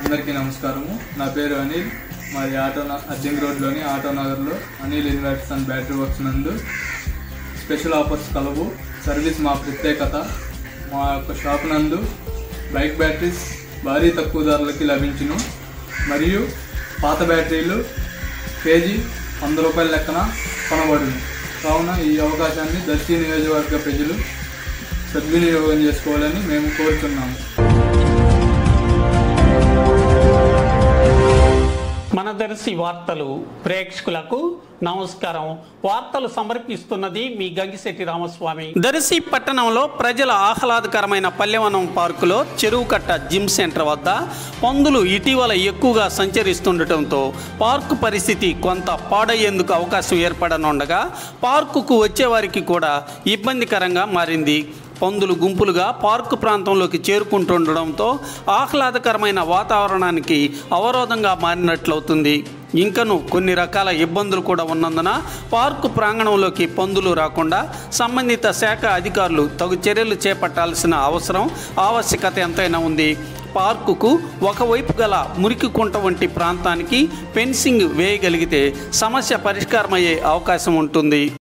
అందరికీ నమస్కారము నా పేరు అనిల్ మాది ఆటో అర్జంగ్ రోడ్లోని ఆటో నగర్లో Anil inverters and battery works నందు స్పెషల్ ఆఫర్స్ కలవు సర్వీస్ మా ప్రత్యేకత మా యొక్క షాప్ నందు బైక్ బ్యాటరీస్ భారీ తక్కువ ధరలకి లభించును మరియు పాత బ్యాటరీలు కేజీ వంద రూపాయల లెక్కన కొనబడును కావున ఈ అవకాశాన్ని దర్శి నియోజకవర్గ ప్రజలు సద్వినియోగం చేసుకోవాలని మేము కోరుతున్నాము మన దర్శి వార్తలు ప్రేక్షకులకు నమస్కారం వార్తలు సమర్పిస్తున్నది మీ గంగిశెట్టి రామస్వామి దర్శి పట్టణంలో ప్రజల ఆహ్లాదకరమైన పల్లెవనం పార్కులో చెరువు కట్ట జిమ్ సెంటర్ వద్ద పందులు ఇటీవల ఎక్కువగా సంచరిస్తుండటంతో పార్కు పరిస్థితి కొంత పాడయ్యేందుకు అవకాశం ఏర్పడనుండగా పార్కుకు వచ్చేవారికి కూడా ఇబ్బందికరంగా మారింది పందులు గుంపులుగా పార్కు ప్రాంతంలోకి చేరుకుంటుండడంతో ఆహ్లాదకరమైన వాతావరణానికి అవరోధంగా మారినట్లవుతుంది ఇంకను కొన్ని రకాల ఇబ్బందులు కూడా ఉన్నందున పార్కు ప్రాంగణంలోకి పందులు రాకుండా సంబంధిత శాఖ అధికారులు తగు చర్యలు చేపట్టాల్సిన అవసరం ఆవశ్యకత ఎంతైనా ఉంది పార్కుకు ఒకవైపు గల మురికి కుంట వంటి ప్రాంతానికి ఫెన్సింగ్ వేయగలిగితే సమస్య పరిష్కారమయ్యే అవకాశం ఉంటుంది